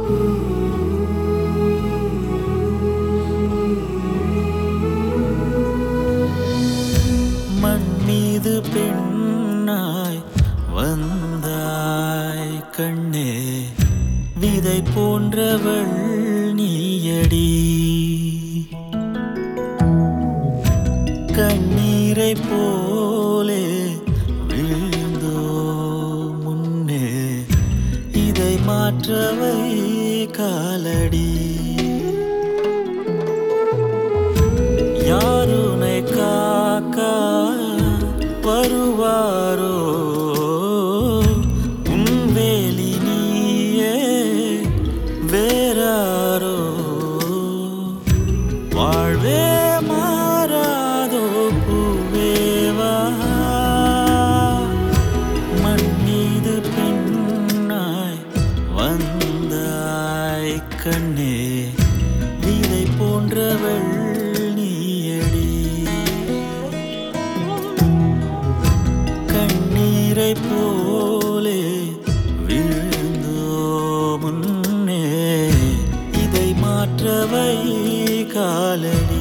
மண் மீது பெண்ணாய் வந்தாய் கண்ணே விதை போன்றவள் நீயடி கண்ணீரை போலே விழுந்தோ முன்னே இதை மாற்றவை காலடி யாருனை காக்க வருவாரோ உன் வேலி நீயே வேறாரோ வாழ்வே மாறாதோ பூவேவா மண் மீது பெண்ணாய் வந்தாய் கண்ணே விதை போன்றவள் நீயடி கண்ணீரை போலே விழுந்தோ முன்னே இதை மாற்றவை காலடி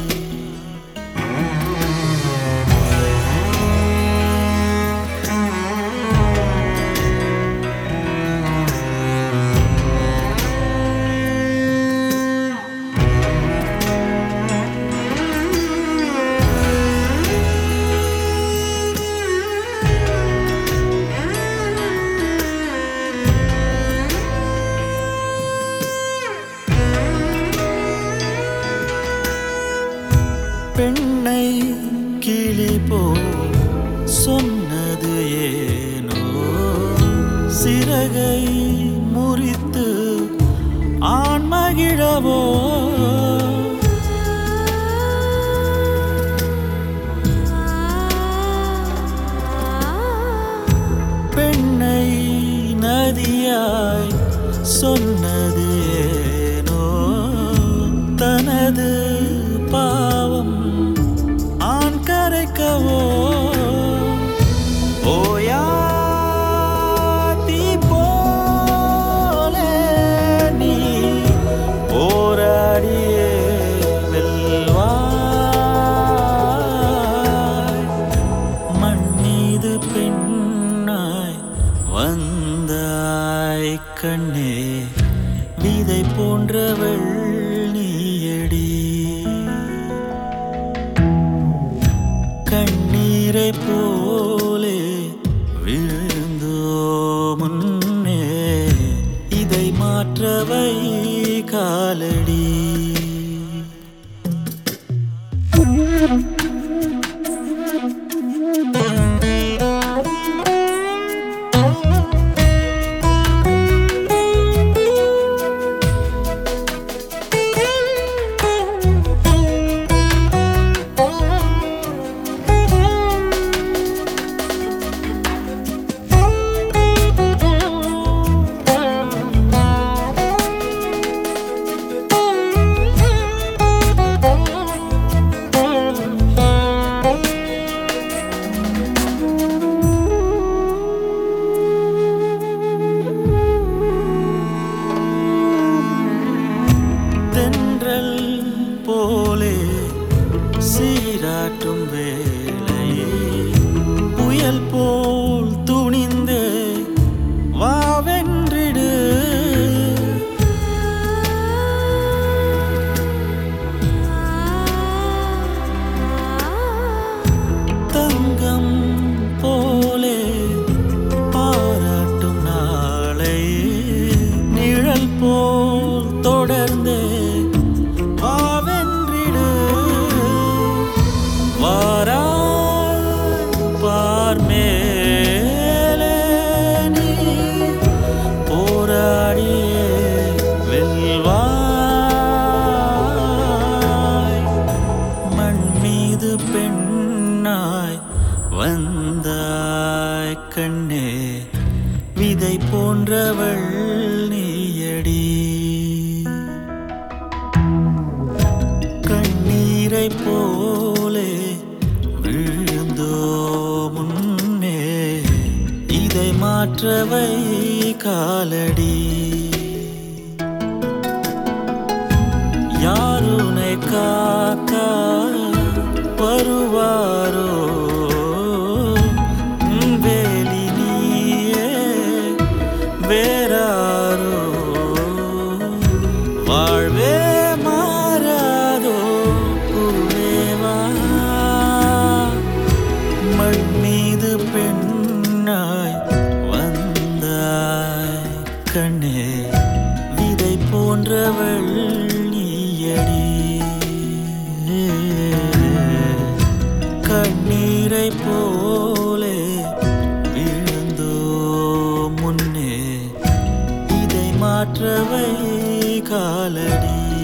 பெண்ணை கிளி போ சொன்னது ஏனோ சிறகை முறித்து ஆண் மகிழவோ பெண்ணை நதியாய் சொன்னது ஏனோ தனது பாவம் ஆண் கரைக்கவோ ஓயாதி போலே நீ போராடியே வெல்வாய் மண் மீது பெண்ணாய் வந்தாய் கண்ணே விதை போன்றவள் நீயடி கண்ணீரை போலே விழுந்தோ முன்னே இதை மாற்றவை காலடி தென்றல் போலே சீராட்டும் வேளையே புயல் போல் துணிந்தே வாவென்றிடு தங்கம் போலே பாராட்டும் நாளை நிழல் போல் தொடர்ந்தே வாவென்றிடு வாராய் பார்மேலே நீ போராடியே வெல்வாய் மண் மீது பெண்ணாய் வந்தாய் கண்ணே விதை போன்றவள் நீயடி கண்ணீரை போலே விழுந்தோ முன்னே இதை மாற்றவை காலடி போன்றவள் நீயடி கண்ணீரை போலே விழுந்தோ முன்னே இதை மாற்றவை காலடி